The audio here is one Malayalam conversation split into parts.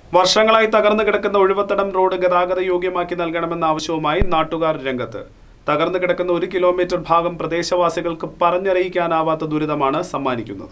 വർഷങ്ങളായി തകർന്നു കിടക്കുന്ന ഒഴുവത്തടം റോഡ് ഗതാഗത യോഗ്യമാക്കി നൽകണമെന്ന ആവശ്യവുമായി നാട്ടുകാർ രംഗത്ത് തകർന്നു കിടക്കുന്ന ഒരു കിലോമീറ്റർ ഭാഗം പ്രദേശവാസികൾക്ക് പറഞ്ഞറിയിക്കാനാവാത്ത ദുരിതമാണ് സമ്മാനിക്കുന്നത്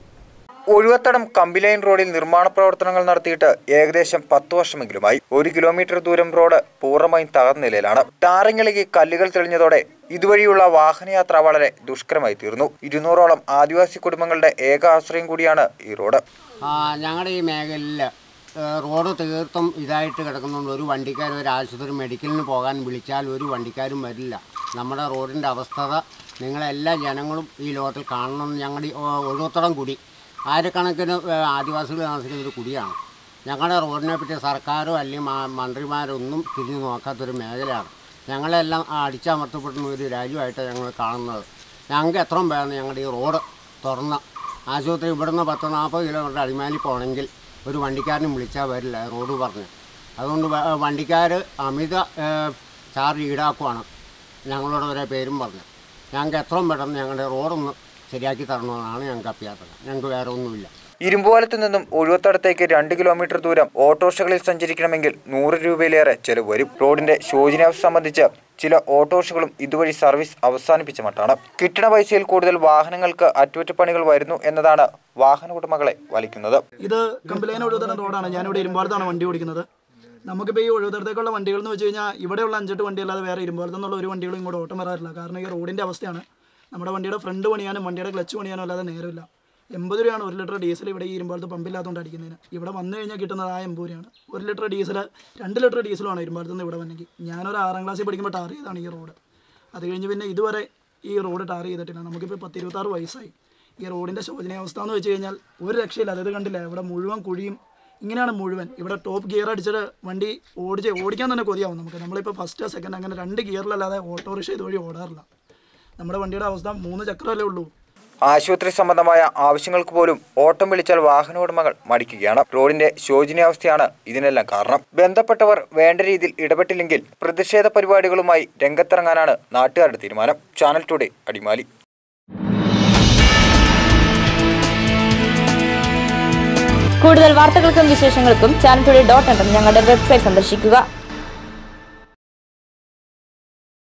ഒഴുവത്തടം കമ്പിലൈൻ റോഡിൽ നിർമ്മാണ പ്രവർത്തനങ്ങൾ നടത്തിയിട്ട് ഏകദേശം പത്തു വർഷമെങ്കിലുമായി ഒരു കിലോമീറ്റർ ദൂരം റോഡ് പൂർണ്ണമായും തകർന്ന നിലയിലാണ് ടാറിങ്ങിലേക്ക് കല്ലുകൾ തെളിഞ്ഞതോടെ ഇതുവഴിയുള്ള വാഹനയാത്ര വളരെ ദുഷ്കരമായി തീർന്നു ഇരുന്നൂറോളം ആദിവാസി കുടുംബങ്ങളുടെ ഏക ആശ്രയം കൂടിയാണ് ഈ റോഡ് ആ, ഞങ്ങളുടെ ഈ മേഖലയിൽ റോഡ് തീർത്തും ഇതായിട്ട് കിടക്കുന്നുണ്ട് ഒരു വണ്ടിക്കാരും ഒരു ആശുപത്രി മെഡിക്കലിന് പോകാൻ വിളിച്ചാൽ ഒരു വണ്ടിക്കാരും വരില്ല നമ്മുടെ റോഡിൻ്റെ അവസ്ഥ നിങ്ങളെല്ലാ ജനങ്ങളും ഈ ലോകത്തിൽ കാണണമെന്ന് ഞങ്ങളുടെ ഈ, ഓ, ഒഴുവത്തടം കുടി ആയിരക്കണക്കിന് ഏ, ആദിവാസികൾ താമസിക്കുന്ന ഒരു കുടിയാണ് ഞങ്ങളുടെ റോഡിനെ പറ്റി സർക്കാരോ അല്ലെങ്കിൽ മ- മന്ത്രിമാരോ ഒന്നും തിരിഞ്ഞു നോക്കാത്തൊരു മേഖലയാണ് ഞങ്ങളെല്ലാം അടിച്ചമർത്തപ്പെടുന്ന ഒരു രാജ്യമായിട്ടാണ് ഞങ്ങൾ കാണുന്നത് ഞങ്ങൾക്ക് എത്രയും വേണം ഞങ്ങളുടെ ഈ റോഡ് തുറന്ന ആശുപത്രി ഇവിടുന്ന് പത്ത് നാൽപ്പത് കിലോമീറ്റർ അടിമാലി പോകണമെങ്കിൽ ഒരു വണ്ടിക്കാരനും വിളിച്ചാൽ വരില്ല റോഡ് പറഞ്ഞ് അതുകൊണ്ട് വണ്ടിക്കാർ അമിത ഏഹ്, ചാർജ് ഈടാക്കുവാണ് ഞങ്ങളോട് ഒരേ പേരും പറഞ്ഞ് ഞങ്ങൾക്ക് എത്രയും പെട്ടെന്ന് ഞങ്ങളുടെ റോഡൊന്ന് ശരിയാക്കി തരണമെന്നാണ് ഞങ്ങൾക്ക് അഭ്യർത്ഥന ഞങ്ങൾക്ക് വേറെ ഒന്നുമില്ല ഇരുമ്പുപാലത്തു നിന്നും ഒഴുവത്തടത്തേക്ക് രണ്ട് കിലോമീറ്റർ ദൂരം ഓട്ടോറിക്ഷകളിൽ സഞ്ചരിക്കണമെങ്കിൽ നൂറ് രൂപയിലേറെ ചെലവ് വരും റോഡിന്റെ ശോചനീയാവസ്ഥ സംബന്ധിച്ച് ചില ഓട്ടോറിക്ഷകളും ഇതുവഴി സർവീസ് അവസാനിപ്പിച്ച മട്ടാണ് കിട്ടണ പൈസയിൽ കൂടുതൽ വാഹനങ്ങൾക്ക് അറ്റകുറ്റപ്പണികൾ വരുന്നു എന്നതാണ് വാഹന ഉടമകളെ വലിക്കുന്നത് ഇത് കമ്പിലേന ഒഴുതരം റോഡാണ് ഞാനിവിടെ ഇരുമ്പാലത്താണ് വണ്ടി ഓടിക്കുന്നത് നമുക്കിപ്പോൾ ഈ ഒഴുതരത്തേക്കുള്ള വണ്ടികൾ എന്ന് വെച്ച് കഴിഞ്ഞാൽ ഇവിടെയുള്ള അഞ്ചെട്ട് വണ്ടി അല്ലാതെ വേറെ ഇരുമ്പാലത്ത് നിന്നുള്ള ഒരു വണ്ടികളും ഇങ്ങോട്ട് ഓട്ടം വരാറില്ല കാരണം ഈ റോഡിൻ്റെ അവസ്ഥയാണ് നമ്മുടെ വണ്ടിയുടെ ഫ്രണ്ട് പണിയാനും വണ്ടിയുടെ ക്ലച്ച് പണിയാനും അല്ലാതെ നേരമില്ല എൺപത് രൂപയാണ് ഒരു ലിറ്റർ ഡീസൽ ഇവിടെ ഈ ഇരുമ്പാലത്ത് പമ്പില്ലാത്തതുകൊണ്ട് അടിക്കുന്നതിന് ഇവിടെ വന്നു കഴിഞ്ഞാൽ കിട്ടുന്നത് ആ എൺപത് രൂപയാണ് ഒരു ലിറ്റർ ഡീസൽ രണ്ട് ലിറ്റർ ഡീസലുമാണ് ഇരുമ്പാലത്ത് നിന്ന് ഇവിടെ വന്നെങ്കിൽ ഞാനൊരു ആറാം ക്ലാസ്സിൽ പഠിക്കുമ്പോൾ ടാർ ചെയ്താണ് ഈ റോഡ് അത് കഴിഞ്ഞ് പിന്നെ ഇതുവരെ ഈ റോഡ് ടാർ ചെയ്തിട്ടില്ല നമുക്കിപ്പോൾ പത്ത് ഇരുപത്താറ് വയസ്സായി ഈ റോഡിൻ്റെ ശോചനീയാവസ്ഥ എന്ന് വെച്ച് കഴിഞ്ഞാൽ ഒരു രക്ഷയില്ല അതായത് കണ്ടില്ല ഇവിടെ മുഴുവൻ കുഴിയും ഇങ്ങനെയാണ് മുഴുവൻ ഇവിടെ ടോപ്പ് ഗിയർ അടിച്ചിട്ട് വണ്ടി ഓടിച്ച് ഓടിക്കാൻ തന്നെ കൊതിയാവും നമുക്ക് നമ്മളിപ്പോൾ ഫസ്റ്റ് സെക്കൻഡ് അങ്ങനെ രണ്ട് ഗിയറിലല്ലാതെ ഓട്ടോറിക്ഷ ഇതുവഴി ഓടാറില്ല നമ്മുടെ വണ്ടിയുടെ അവസ്ഥ മൂന്ന് ചക്രമല്ലേ ഉള്ളൂ ആശുപത്രി സംബന്ധമായ ആവശ്യങ്ങൾക്ക് പോലും ഓട്ടം വിളിച്ചാൽ വാഹന ഉടമകൾ മടിക്കുകയാണ് റോഡിന്റെ ശോചനീയാവസ്ഥയാണ് ഇതിനെല്ലാം കാരണം ബന്ധപ്പെട്ടവർ വേണ്ട രീതിയിൽ ഇടപെട്ടില്ലെങ്കിൽ പ്രതിഷേധ പരിപാടികളുമായി രംഗത്തിറങ്ങാനാണ് നാട്ടുകാരുടെ തീരുമാനം ചാനൽ ടുഡേ അടിമാലി കൂടുതൽ വാർത്തകൾക്കും വിശേഷങ്ങൾക്കും ചാനൽ ടുഡേ ഡോട്ട് ഞങ്ങളുടെ വെബ്സൈറ്റ് സന്ദർശിക്കുക